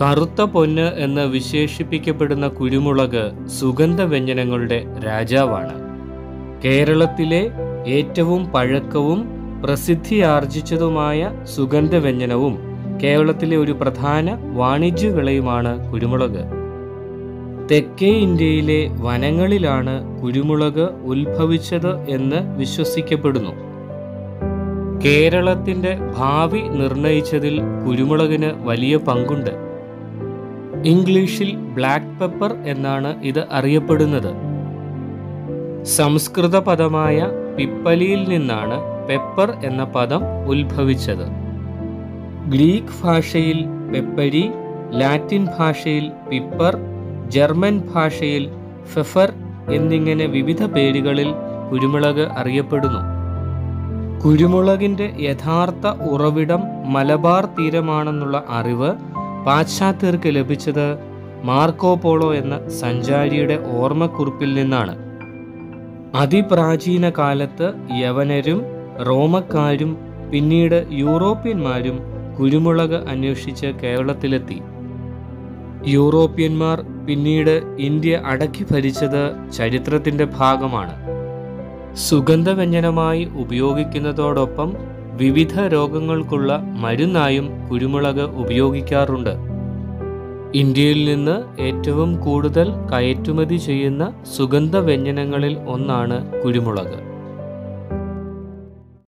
കറുത്ത പൊന്ന് എന്ന് വിശേഷിപ്പിക്കപ്പെടുന്ന കുരുമുളക് സുഗന്ധവ്യഞ്ജനങ്ങളുടെ രാജാവാണ് കേരളത്തിലെ ഏറ്റവും പഴക്കവും പ്രസിദ്ധിയാർജിച്ചതുമായ സുഗന്ധവ്യഞ്ജനവും കേരളത്തിലെ ഒരു പ്രധാന വാണിജ്യ വിളയുമാണ് കുരുമുളക് തെക്കേ ഇന്ത്യയിലെ വനങ്ങളിലാണ് കുരുമുളക് ഉത്ഭവിച്ചത് എന്ന് വിശ്വസിക്കപ്പെടുന്നു കേരളത്തിന്റെ ഭാവി നിർണയിച്ചതിൽ കുരുമുളകിന് വലിയ പങ്കുണ്ട് ഇംഗ്ലീഷിൽ ബ്ലാക്ക് പെപ്പർ എന്നാണ് ഇത് അറിയപ്പെടുന്നത് സംസ്കൃത പദമായ പിപ്പലിയിൽ നിന്നാണ് പെപ്പർ എന്ന പദം ഉത്ഭവിച്ചത് ഗ്രീക്ക് ഭാഷയിൽ പെപ്പരി ലാറ്റിൻ ഭാഷയിൽ പിപ്പർ ജർമ്മൻ ഭാഷയിൽ ഫെഫർ എന്നിങ്ങനെ വിവിധ പേരുകളിൽ കുരുമുളക് അറിയപ്പെടുന്നു കുരുമുളകിന്റെ യഥാർത്ഥ ഉറവിടം മലബാർ തീരമാണെന്നുള്ള അറിവ് പാശ്ചാത്യർക്ക് ലഭിച്ചത് മാർക്കോ പോളോ എന്ന സഞ്ചാരിയുടെ ഓർമ്മക്കുറിപ്പിൽ നിന്നാണ് അതിപ്രാചീന കാലത്ത് യവനരും റോമക്കാരും പിന്നീട് യൂറോപ്യന്മാരും കുരുമുളക് അന്വേഷിച്ച് കേരളത്തിലെത്തി യൂറോപ്യന്മാർ പിന്നീട് ഇന്ത്യ അടക്കി ഭരിച്ചത് ചരിത്രത്തിന്റെ ഭാഗമാണ് സുഗന്ധവ്യഞ്ജനമായി ഉപയോഗിക്കുന്നതോടൊപ്പം വിവിധ രോഗങ്ങൾക്കുള്ള മരുന്നായും കുരുമുളക് ഉപയോഗിക്കാറുണ്ട് ഇന്ത്യയിൽ നിന്ന് ഏറ്റവും കൂടുതൽ കയറ്റുമതി ചെയ്യുന്ന സുഗന്ധവ്യഞ്ജനങ്ങളിൽ ഒന്നാണ് കുരുമുളക്